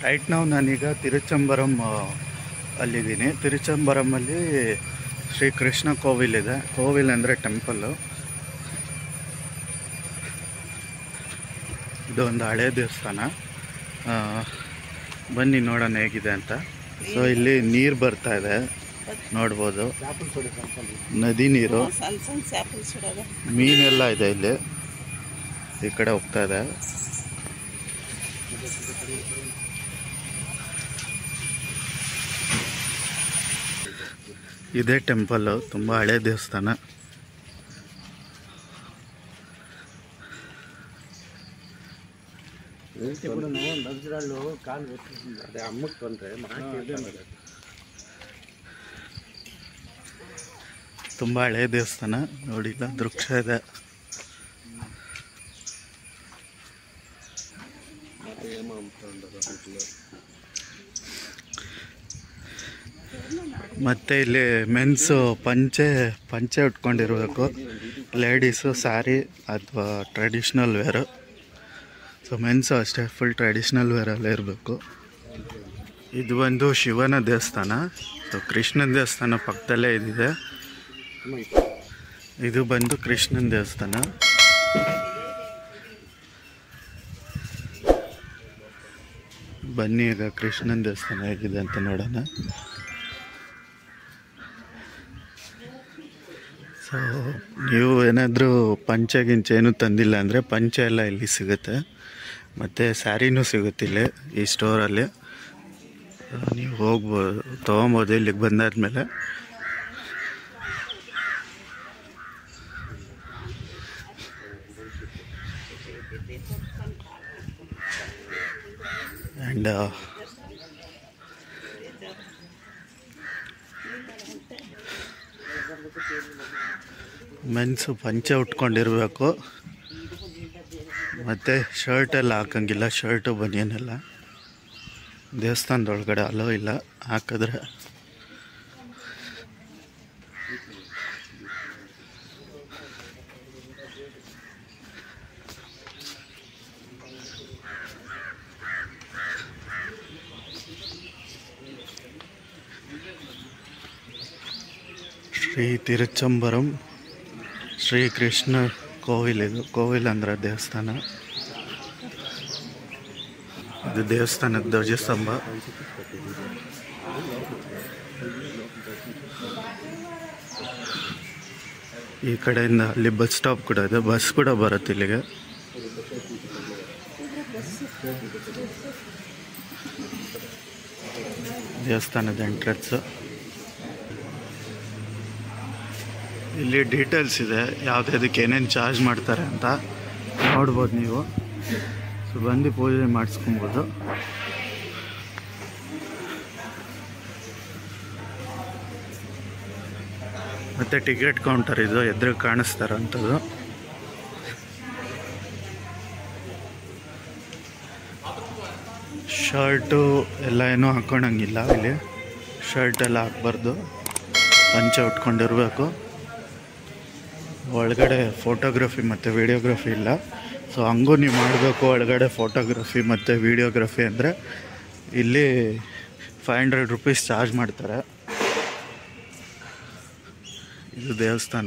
right ನಾವು ನಾನೀಗ ತಿರುಚಂಬರಂ ಆ, ಅಲ್ಲಿದ್ದೀನಿ ತಿರುಚಂಬರಮಲ್ಲಿ ಶ್ರೀ ಕೃಷ್ಣ ಕೋವಿಲ್ ಇದೆ ಕೋವಿಲ್ ಅಂದರೆ ಟೆಂಪಲ್ಲು ಇದು ಒಂದು ಹಳೆ ದೇವಸ್ಥಾನ ಆ, ಬನ್ನಿ ನೋಡೋಣ ಹೇಗಿದೆ ಅಂತ ಸೊ ಇಲ್ಲಿ ನೀರು ಬರ್ತಾ ಇದೆ ನೋಡ್ಬೋದು ನದಿ ನೀರು ಸಣ್ಣ ಸಣ್ಣ ಸ್ಯಾಪಲ್ ಸುಡೋದು ಮೀನೆಲ್ಲ ಇದೆ ಇಲ್ಲಿ ಈ ಕಡೆ ಹೋಗ್ತಾ ಇದೆ ಇದೇ ಟೆಂಪಲ್ಲು ತುಂಬ ಹಳೆ ದೇವಸ್ಥಾನ ತುಂಬ ಹಳೆ ದೇವಸ್ಥಾನ ನೋಡಿ ಇಲ್ಲ ವೃಕ್ಷ ಇದೆ ಮತ್ತು ಇಲ್ಲಿ ಮೆನ್ಸು ಪಂಚೆ ಪಂಚೆ ಉಟ್ಕೊಂಡಿರಬೇಕು ಲೇಡೀಸು ಸ್ಯಾರಿ ಅಥವಾ ಟ್ರೆಡಿಷ್ನಲ್ ವೇರು ಸೊ ಮೆನ್ಸು ಅಷ್ಟೇ ಫುಲ್ ಟ್ರೆಡಿಷ್ನಲ್ ವೇರಲ್ಲೇ ಇರಬೇಕು ಇದು ಬಂದು ಶಿವನ ದೇವಸ್ಥಾನ ಸೊ ಕೃಷ್ಣನ ದೇವಸ್ಥಾನ ಪಕ್ಕದಲ್ಲೇ ಇದಿದೆ ಇದು ಬಂದು ಕೃಷ್ಣನ ದೇವಸ್ಥಾನ ಬನ್ನಿ ಈಗ ಕೃಷ್ಣನ ದೇವಸ್ಥಾನ ಹೇಗಿದೆ ಅಂತ ನೋಡೋಣ ಸೊ ನೀವು ಏನಾದರೂ ಪಂಚೆ ಗಿಂಚೆ ಏನೂ ತಂದಿಲ್ಲ ಅಂದರೆ ಪಂಚೆ ಎಲ್ಲ ಇಲ್ಲಿ ಸಿಗುತ್ತೆ ಮತ್ತು ಸ್ಯಾರಿನೂ ಸಿಗುತ್ತೆ ಇಲ್ಲಿ ಈ ಸ್ಟೋರಲ್ಲಿ ನೀವು ಹೋಗ್ಬೋದು ತೊಗೊಬೋದು ಇಲ್ಲಿಗೆ ಬಂದಾದ್ಮೇಲೆ ಆ್ಯಂಡ್ ಮೆನ್ಸು ಪಂಚೆ ಉಟ್ಕೊಂಡಿರಬೇಕು ಮತ್ತು ಶರ್ಟ್ ಎಲ್ಲ ಹಾಕಂಗಿಲ್ಲ ಶರ್ಟು ಬನಿಯನೆಲ್ಲ ದೇವಸ್ಥಾನದೊಳಗಡೆ ಅಲೋ ಇಲ್ಲ ಹಾಕಿದ್ರೆ ಶ್ರೀ ತಿರುಚಂಬರಂ ಶ್ರೀ ಕೃಷ್ಣ ಕೋವಿಲ್ ಇದು ಕೋವಿಲ್ ಅಂದ್ರೆ ದೇವಸ್ಥಾನ ಇದು ದೇವಸ್ಥಾನದ ಧ್ವಜಸ್ತಂಭ ಈ ಕಡೆಯಿಂದ ಅಲ್ಲಿ ಬಸ್ ಸ್ಟಾಪ್ ಕೂಡ ಇದೆ ಬಸ್ ಕೂಡ ಬರುತ್ತೆ ಇಲ್ಲಿಗೆ ದೇವಸ್ಥಾನದ ಎಂಟ್ರೆನ್ಸ್ ಇಲ್ಲಿ ಡೀಟೇಲ್ಸ್ ಇದೆ ಯಾವುದಕ್ಕೆ ಏನೇನು ಚಾರ್ಜ್ ಮಾಡ್ತಾರೆ ಅಂತ ನೋಡ್ಬೋದು ನೀವು ಸೊ ಬಂದು ಪೂಜೆ ಮಾಡಿಸ್ಕೊಬೋದು ಮತ್ತು ಟಿಕೆಟ್ ಕೌಂಟರ್ ಇದು ಎದುರು ಕಾಣಿಸ್ತಾರಂಥದ್ದು ಶರ್ಟು ಎಲ್ಲ ಏನೂ ಹಾಕ್ಕೊಳಂಗಿಲ್ಲ ಇಲ್ಲಿ ಶರ್ಟ್ ಎಲ್ಲ ಹಾಕ್ಬಾರ್ದು ಪಂಚೆ ಉಟ್ಕೊಂಡಿರ್ಬೇಕು ಒಳಗಡೆ ಫೋಟೋಗ್ರಫಿ ಮತ್ತು ವಿಡಿಯೋಗ್ರಫಿ ಇಲ್ಲ ಸೊ ಹಂಗೂ ನೀವು ಮಾಡಬೇಕು ಒಳಗಡೆ ಫೋಟೋಗ್ರಫಿ ಮತ್ತು ವಿಡಿಯೋಗ್ರಫಿ ಅಂದರೆ ಇಲ್ಲಿ ಫೈವ್ ಹಂಡ್ರೆಡ್ ರುಪೀಸ್ ಚಾರ್ಜ್ ಮಾಡ್ತಾರೆ ಇದು ದೇವಸ್ಥಾನ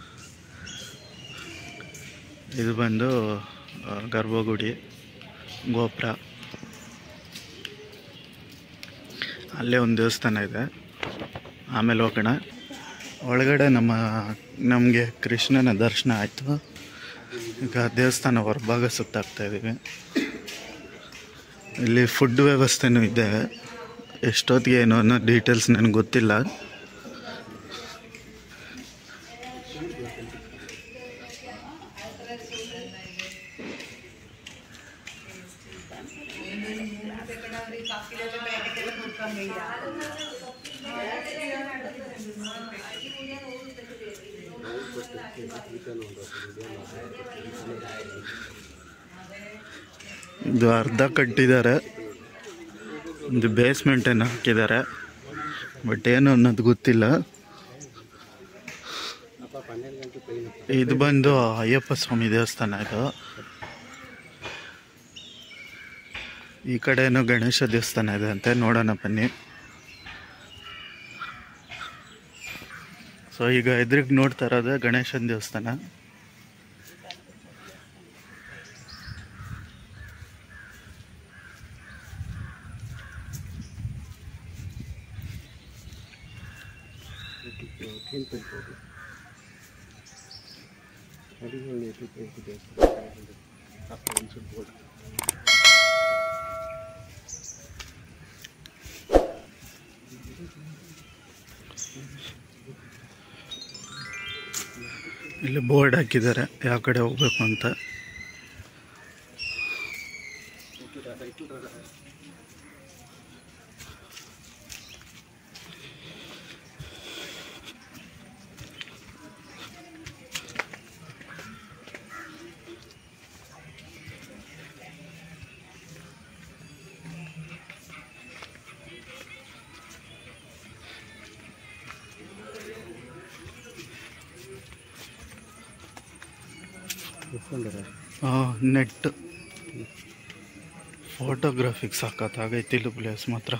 ಇದು ಬಂದು ಆ, ಗರ್ಭಗುಡಿ ಗೋಪುರ ಅಲ್ಲೇ ಒಂದು ದೇವಸ್ಥಾನ ಇದೆ ಆಮೇಲೆ ಹೋಗೋಣ ಒಳಗಡೆ ನಮ್ಮ ನಮಗೆ ಕೃಷ್ಣನ ದರ್ಶನ ಆಯಿತು ಈಗ ದೇವಸ್ಥಾನ ಹೊರಭಾಗ ಸುತ್ತಾಗ್ತಾ ಇದ್ದೀವಿ ಇಲ್ಲಿ ಫುಡ್ ವ್ಯವಸ್ಥೆನೂ ಇದೆ ಎಷ್ಟೊತ್ತಿಗೆ ಏನು ಅನ್ನೋ ಡೀಟೇಲ್ಸ್ ನನಗೆ ಗೊತ್ತಿಲ್ಲ ಇದು ಅರ್ಧ ಕಟ್ಟಿದ್ದಾರೆ ಒಂದು ಬೇಸ್ಮೆಂಟ್ ಏನು ಹಾಕಿದ್ದಾರೆ ಬಟ್ ಏನು ಅನ್ನೋದು ಗೊತ್ತಿಲ್ಲ ಇದು ಬಂದು ಅಯ್ಯಪ್ಪ ಸ್ವಾಮಿ ದೇವಸ್ಥಾನ ಇದು ಈ ಕಡೆನೂ ಗಣೇಶ ದೇವಸ್ಥಾನ ಇದೆ ಅಂತೆ ನೋಡೋಣ ಬನ್ನಿ ಸೊ ಈಗ ಎದುರಿಗೆ ನೋಡ್ತಾ ಇರೋದು ಗಣೇಶನ ದೇವಸ್ಥಾನ ಇಲ್ಲಿ ಬೋರ್ಡ್ ಹಾಕಿದ್ದಾರೆ ಯಾವ ಕಡೆ ಹೋಗ್ಬೇಕು ಅಂತ ನೆಟ್ ಫೋಟೋಗ್ರಾಫಿಗೆ ಸಾಕತ್ತಾಗೈತಿ ಇಲ್ಲಿ ಪ್ಲೇಸ್ ಮಾತ್ರ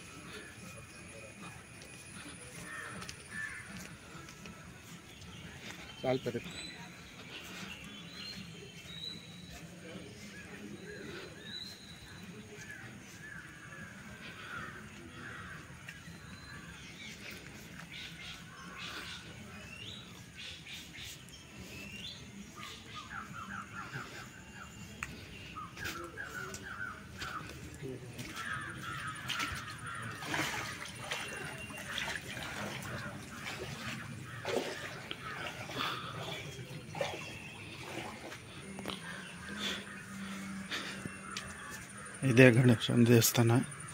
ಇದೇ ಗಣೇಶನ ದೇವಸ್ಥಾನ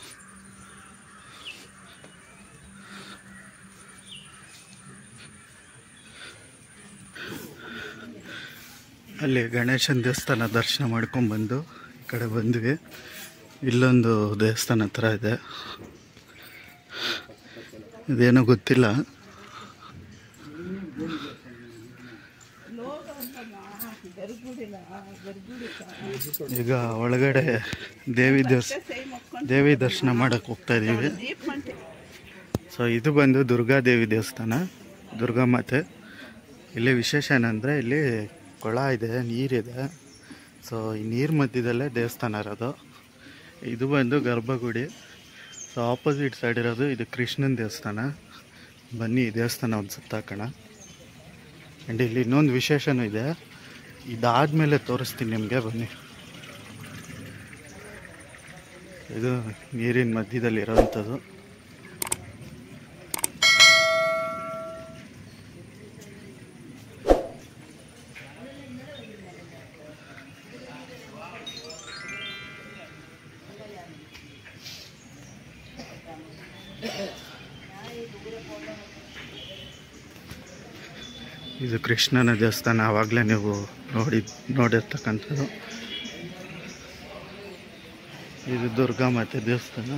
ಅಲ್ಲಿ ಗಣೇಶನ ದೇವಸ್ಥಾನ ದರ್ಶನ ಮಾಡ್ಕೊಂಡ್ಬಂದು ಈ ಕಡೆ ಬಂದ್ವಿ ಇಲ್ಲೊಂದು ದೇವಸ್ಥಾನ ಹತ್ರ ಇದೆ ಇದೇನೋ ಗೊತ್ತಿಲ್ಲ ಈಗ ಒಳಗಡೆ ದೇವಿ ದೇವಸ್ಥಾನ ದೇವಿ ದರ್ಶನ ಮಾಡಕ್ಕೆ ಹೋಗ್ತಾ ಇದ್ದೀವಿ ಸೊ ಇದು ಬಂದು ದುರ್ಗಾದೇವಿ ದೇವಸ್ಥಾನ ದುರ್ಗಾ ಮಾತೆ ಇಲ್ಲಿ ವಿಶೇಷ ಏನಂದರೆ ಇಲ್ಲಿ ಕೊಳ ಇದೆ ನೀರಿದೆ ಸೊ ಈ ನೀರು ಮಧ್ಯದಲ್ಲೇ ದೇವಸ್ಥಾನ ಇರೋದು ಇದು ಬಂದು ಗರ್ಭಗುಡಿ ಸೊ ಆಪೋಸಿಟ್ ಸೈಡ್ ಇರೋದು ಇದು ಕೃಷ್ಣನ ದೇವಸ್ಥಾನ ಬನ್ನಿ ಈ ದೇವಸ್ಥಾನ ಒಂದು ಸುತ್ತಾಕೋಣ ಆ್ಯಂಡ್ ಇಲ್ಲಿ ಇನ್ನೊಂದು ವಿಶೇಷನೂ ಇದೆ ಇದಾದಮೇಲೆ ತೋರಿಸ್ತೀನಿ ನಿಮಗೆ ಬನ್ನಿ ಇದು ನೀರಿನ ಮಧ್ಯದಲ್ಲಿ ಇರೋವಂಥದ್ದು ಇದು ಕೃಷ್ಣನ ದೇವಸ್ಥಾನ ಆವಾಗಲೇ ನೀವು ನೋಡಿ ನೋಡಿರ್ತಕ್ಕಂಥದ್ದು ಇದು ದುರ್ಗಾ ಮಾತೆ ದೇವಸ್ಥಾನ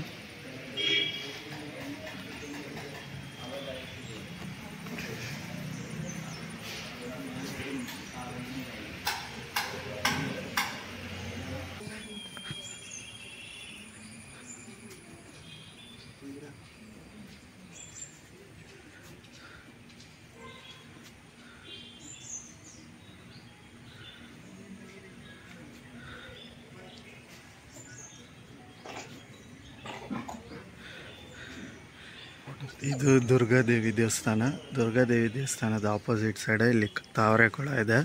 ಇದು ದುರ್ಗಾದೇವಿ ದೇವಸ್ಥಾನ ದುರ್ಗಾದೇವಿ ದೇವಸ್ಥಾನದ ಆಪೋಸಿಟ್ ಸೈಡ್ ಇಲ್ಲಿ ತಾವರೆ ಕೊಳ ಇದೆ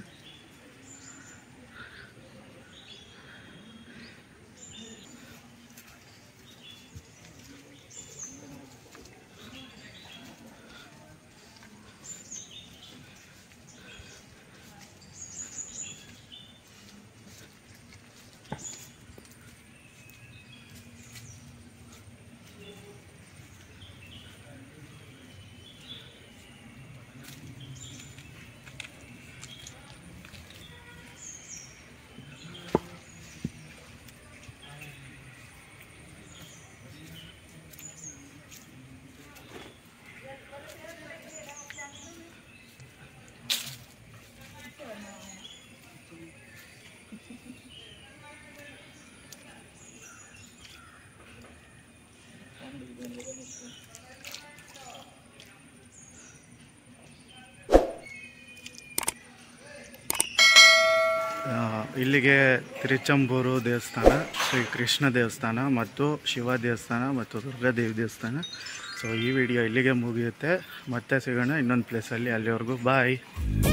ಇಲ್ಲಿಗೆ ತಿರುಚಂಬೂರು ದೇವಸ್ಥಾನ ಶ್ರೀ ಕೃಷ್ಣ ದೇವಸ್ಥಾನ ಮತ್ತು ಶಿವ ದೇವಸ್ಥಾನ ಮತ್ತು ದುರ್ಗಾದೇವಿ ದೇವಸ್ಥಾನ ಸೊ ಈ ವಿಡಿಯೋ ಇಲ್ಲಿಗೆ ಮುಗಿಯುತ್ತೆ ಮತ್ತೆ ಸಿಗೋಣ ಇನ್ನೊಂದು ಪ್ಲೇಸಲ್ಲಿ ಅಲ್ಲಿವರೆಗೂ ಬಾಯ್